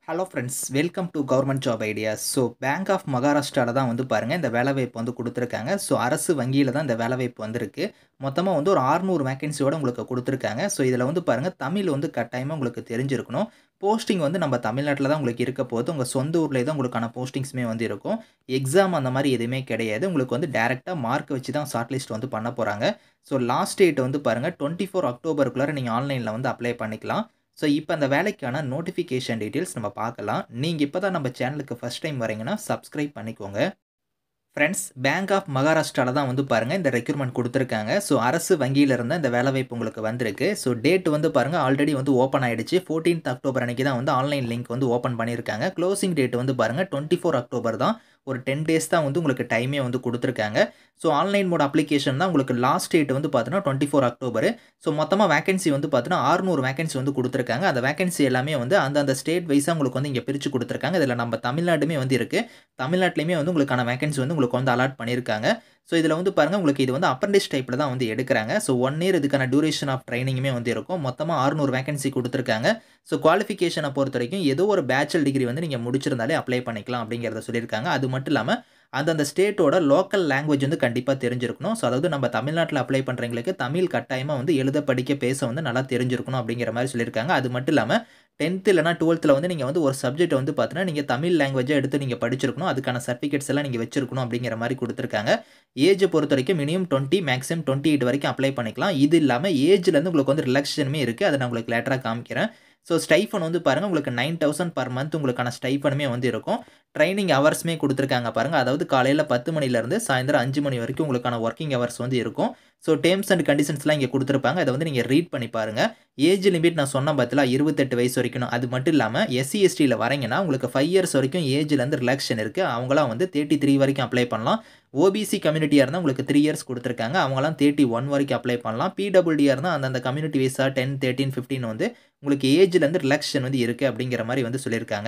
hello friends welcome to government job ideas so bank of மகாராஷ்டிராவில் தான் வந்து பாருங்கள் இந்த வேலைவாய்ப்பு வந்து கொடுத்துருக்காங்க ஸோ அரசு வங்கியில் தான் இந்த வேலைவாய்ப்பு வந்திருக்கு மொத்தமாக வந்து ஒரு ஆறுநூறு வேகன்சியோட உங்களுக்கு கொடுத்துருக்காங்க ஸோ இதில் வந்து பாருங்கள் தமிழ் வந்து கட்டாயமாக உங்களுக்கு தெரிஞ்சிருக்கணும் போஸ்டிங் வந்து நம்ம தமிழ்நாட்டில் தான் உங்களுக்கு இருக்க போது உங்கள் சொந்த ஊர்லேயே தான் உங்களுக்கான போஸ்டிங்ஸுமே வந்து இருக்கும் எக்ஸாம் அந்த மாதிரி எதுவுமே கிடையாது உங்களுக்கு வந்து டேரெக்டாக மார்க் வச்சு தான் ஷார்ட் லிஸ்ட் வந்து பண்ண போகிறாங்க ஸோ லாஸ்ட் டேட் வந்து பாருங்கள் டுவெண்ட்டி ஃபோர் அக்டோபருக்குள்ளார நீங்கள் ஆன்லைனில் வந்து அப்ளை பண்ணிக்கலாம் ஸோ இப்போ அந்த வேலைக்கான நோட்டிஃபிகேஷன் டீட்டெயில்ஸ் நம்ம பார்க்கலாம் நீங்கள் இப்போ தான் நம்ம சேனலுக்கு ஃபஸ்ட் டைம் வரீங்கன்னா சப்ஸ்கிரைப் பண்ணிக்கோங்க ஃப்ரெண்ட்ஸ் பேங்க் ஆஃப் மகாராஷ்டிராவில் தான் வந்து பாருங்கள் இந்த ரெக்ரூட்மெண்ட் கொடுத்துருக்காங்க ஸோ அரசு வங்கியில் இருந்த இந்த வேலைவாய்ப்பு உங்களுக்கு வந்திருக்கு ஸோ டேட் வந்து பாருங்கள் ஆல்ரெடி வந்து ஓப்பன் ஆகிடுச்சு ஃபோர்டீன்த் அக்டோபர் அன்றைக்கி தான் வந்து ஆன்லைன் லிங்க் வந்து ஓப்பன் பண்ணியிருக்காங்க க்ளோசிங் டேட் வந்து பாருங்கள் டுவெண்ட்டி ஃபோர் அக்டோபர் தான் ஒரு டென் டேஸ் தான் வந்து உங்களுக்கு டைமே வந்து கொடுத்துருக்காங்க ஸோ ஆன்லைன் மோட் அப்ளிகேஷன் தான் உங்களுக்கு லாஸ்ட் டேட் வந்து பார்த்தீங்கன்னா டுவெண்ட்டி ஃபோர் அக்டோபர் ஸோ மொத்தமாக வேகன்சி வந்து பார்த்தீங்கன்னா ஆறுநூறு வேகன்சி வந்து கொடுத்துருக்காங்க அந்த வேகன்சி எல்லாமே வந்து அந்தந்த ஸ்டேட் வைஸாக உங்களுக்கு வந்து இங்கே பிரித்து கொடுத்துருக்காங்க இதில் நம்ம தமிழ்நாடுமே வந்து இருக்குது தமிழ்நாட்டிலையுமே வந்து உங்களுக்கான வேகன்சி வந்து உங்களுக்கு வந்து அலாட் பண்ணியிருக்காங்க ஸோ இதில் வந்து பாருங்கள் உங்களுக்கு இது வந்து அப்ரண்டிஸ் டைப்பில் தான் வந்து எடுக்கிறாங்க ஸோ ஒன் இயர் இதுக்கான டியூரேஷன் ஆஃப் ட்ரைனிங்குமே வந்து இருக்கும் மொத்தமாக ஆறுநூறு வேகன்சி கொடுத்துருக்காங்க ஸோ குவாலிஃபிகேஷனை பொறுத்த வரைக்கும் ஏதோ ஒரு பேச்சுலர் டிகிரி வந்து நீங்கள் முடிச்சிருந்தாலே அப்ளை பண்ணிக்கலாம் அப்படிங்கிறத சொல்லியிருக்காங்க அது மட்டும் இல்லாமல் அந்தந்த ஸ்டேட்டோட லோக்கல் லாங்குவேஜ் வந்து கண்டிப்பாக தெரிஞ்சிருக்கணும் ஸோ அதாவது நம்ம தமிழ்நாட்டில் அப்ளை பண்ணுறவங்களுக்கு தமிழ் கட்டாயமாக வந்து எழுத படிக்க பேச வந்து நல்லா தெரிஞ்சிருக்கணும் அப்படிங்கிற மாதிரி சொல்லியிருக்காங்க அது மட்டும் இல்லாமல் டென்த்து இல்லைனா டுவெல்த்தில் வந்து நீங்கள் வந்து ஒரு சப்ஜெக்ட் வந்து பார்த்தீங்கன்னா நீங்கள் தமிழ் லாங்குவேஜை எடுத்து நீங்கள் படிச்சிருக்கணும் அதுக்கான சர்டிஃபிகேட்ஸ் எல்லாம் நீங்கள் வச்சிருக்கணும் அப்படிங்கிற மாதிரி கொடுத்துருக்காங்க ஏஜை பொறுத்த வரைக்கும் minimum twenty maximum twenty eight வரைக்கும் அப்ளை பண்ணிக்கலாம் இது இல்லாமல் ஏஜ்லேருந்து உங்களுக்கு வந்து ரிலாக்ஸேஷனுமே இருக்குது அதை நான் உங்களுக்கு லேட்டராக காமிக்கிறேன் ஸோ ஸ்டைஃபன் வந்து பாருங்கள் உங்களுக்கு நைன் தௌசண்ட் பர் மந்த் உங்களுக்கான ஸ்டைஃபனுமே வந்து இருக்கும் ட்ரைனிங் ஹவர்ஸுமே கொடுத்துருக்காங்க பாருங்கள் அதாவது காலையில் பத்து மணிலேருந்து சாயந்தரம் அஞ்சு மணி வரைக்கும் உங்களுக்கான ஒர்க்கிங் ஹவர்ஸ் வந்து இருக்கும் ஸோ டேர்ம்ஸ் அண்ட் கண்டிஷன்ஸ்லாம் இங்கே கொடுத்துருப்பாங்க அதை வந்து நீங்கள் ரீட் பண்ணி பாருங்கள் ஏஜ் லிமிட் நான் சொன்ன பார்த்தல இருபத்தெட்டு வயசு வரைக்கும் அது மட்டும் இல்லாமல் எஸ்சி எஸ்டியில் வரீங்கன்னா உங்களுக்கு ஃபைவ் இயர்ஸ் வரைக்கும் ஏஜ்லேருந்து ரிலாக்ஷன் இருக்குது அவங்களாம் வந்து தேர்ட்டி த்ரீ வரைக்கும் அப்ளை பண்ணலாம் ஓபிசி கம்யூனிட்டியாக இருந்தால் உங்களுக்கு த்ரீ இயர்ஸ் கொடுத்துருக்காங்க அவங்களாம் தேர்ட்டி ஒன் வரைக்கும் அப்ளை பண்ணலாம் பிடபிள்யூடியாக இருந்தால் அந்தந்த கம்யூனிட்டி வைஸாக டென் தேர்ட்டின் ஃபிஃப்டின் வந்து உங்களுக்கு ஏஜ்லேருந்து ரிலாக்ஷன் வந்து இருக்குது அப்படிங்கிற மாதிரி வந்து சொல்லியிருக்காங்க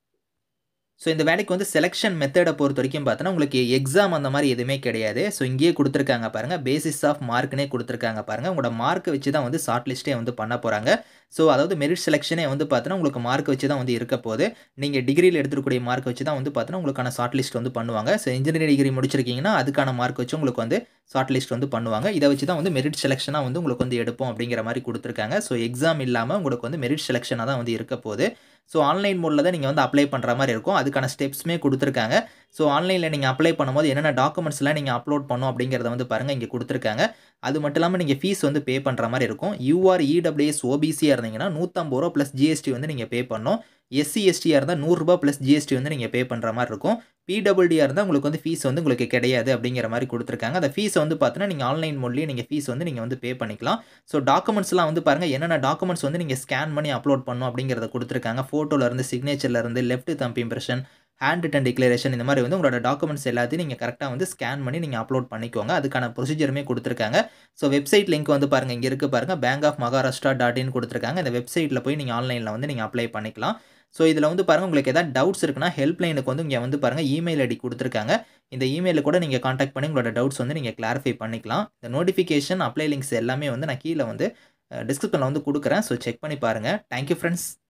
ஸோ இந்த வேலைக்கு வந்து செலெக்ஷன் மெத்தடை பொறுத்த வரைக்கும் பார்த்தோன்னா உங்களுக்கு எக்ஸாம் அந்த மாதிரி எதுவுமே கிடையாது ஸோ இங்கேயே கொடுத்துருக்காங்க பாருங்கள் பேசிஸ் ஆஃப் மார்க்னே கொடுத்துருக்காங்க பாருங்கள் உங்களோட மார்க்கை வச்சு தான் வந்து ஷார்ட் லிஸ்ட்டே வந்து பண்ண போகிறாங்க ஸோ அதாவது மெரிட் செலெக்ஷனே வந்து பார்த்தோன்னா உங்களுக்கு மார்க் வச்சு தான் வந்து இருக்க போது நீங்கள் டிகிரியில் எடுத்துக்கூடிய மார்க் வச்சு தான் வந்து பார்த்தோன்னா உங்களுக்கான ஷார்ட் லிஸ்ட் வந்து பண்ணுவாங்க ஸோ இன்ஜினியரிங் டிகிரி முடிச்சிருக்கீங்கன்னா அதுக்கான மார்க் வச்சு உங்களுக்கு வந்து ஷார்ட் லிஸ்ட் வந்து பண்ணுவாங்க இதை வச்சு தான் வந்து மெரிட் செலெக்ஷனாக வந்து உங்களுக்கு வந்து எடுப்போம் அப்படிங்கிற மாதிரி கொடுத்துருக்காங்க ஸோ எக்ஸாம் இல்லாமல் உங்களுக்கு வந்து மெரிட் செலெக்ஷனாக தான் வந்து இருக்க போகுது ஸோ ஆன்லைன் மோடில் தான் நீங்கள் வந்து அப்ளை பண்ணுற மாதிரி இருக்கும் அதுக்கான ஸ்டெப்ஸுமே கொடுத்துருக்காங்க ஸோ ஆன்லைனில் நீங்கள் அப்ளை பண்ணும்போது என்னென்ன டாக்குமெண்ட்ஸ்லாம் நீங்கள் அப்லோட் பண்ணும் அப்படிங்கிறத வந்து பாருங்கள் இங்கே கொடுத்துருக்காங்க அது மட்டும் இல்லாமல் நீங்கள் ஃபீஸ் வந்து பே பண்ணுற மாதிரி இருக்கும் யூஆர் இடபிள்யூஎஸ் ஓபிசியாக இருந்தீங்கன்னா நூற்றம்பது ரூபா ப்ளஸ் ஜிஎஸ்டி வந்து நீங்கள் பே பண்ணணும் எஸ்சி எஸ்டியாக இருந்தால் நூறுரூபா ப்ளஸ் ஜிஎஸ்டி வந்து நீங்கள் பே பண்ணுற மாதிரி இருக்கும் பிடபிள்டியாக இருந்தால் உங்களுக்கு வந்து ஃபீஸ் வந்து உங்களுக்கு கிடையாது அப்படிங்கிற மாதிரி கொடுத்துருக்காங்க அந்த ஃபீஸை வந்து பார்த்தீங்கன்னா நீங்கள் ஆன்லைன் மோட்லேயே நீங்கள் ஃபீஸ் வந்து நீங்கள் வந்து பே பண்ணிக்கலாம் ஸோ டாக்குமெண்ட்ஸ்லாம் வந்து பாருங்கள் என்னென்ன டாக்குமெண்ட்ஸ் வந்து நீங்கள் ஸ்கேன் பண்ணி அப்லோட் பண்ணணும் அப்படிங்கிறத கொடுத்துருக்காங்க ஃபோட்டோலேருந்து சிக்னேச்சர்லேருந்து left thumb impression hand written declaration இந்த மாதிரி வந்து உங்களோட டாக்குமெண்ட்ஸ் எல்லாத்தையும் நீங்கள் கரெக்டாக வந்து ஸ்கேன் பண்ணி நீங்கள் அப்லோட் பண்ணிக்கோங்க அதுக்கான ப்ரொசீஜருமே கொடுத்துருக்காங்க ஸோ வெப்சைட் லிங்க் வந்து பாருங்கள் இங்கே இருக்குது பாருங்கள் bank of Maharashtra dot in கொடுத்துருக்காங்க இந்த வெப்சைட்டில் போய் நீங்கள் ஆன்லைனில் வந்து நீங்கள் அப்ளை பண்ணிக்கலாம் ஸோ இதில் வந்து பாருங்கள் உங்களுக்கு எதாவது டவுட்ஸ் இருக்குன்னா ஹெல்ப்லைனுக்கு வந்து இங்கே வந்து பாருங்கள் இமெயில் ஐடி கொடுத்துருக்காங்க இந்த இமெயிலில் கூட நீங்கள் காண்டாக்ட் பண்ணி உங்களோட டவுட்ஸ் வந்து நீங்கள் கிளாரிஃபை பண்ணிக்கலாம் இந்த நோட்டிஃபிகேஷன் அப்ளை லிங்க்ஸ் எல்லாமே வந்து நான் கீழே வந்து டிஸ்கிரிப்ஷனில் வந்து கொடுக்குறேன் ஸோ செக் பண்ணி பாருங்கள் தேங்க்யூ ஃப்ரெண்ட்ஸ்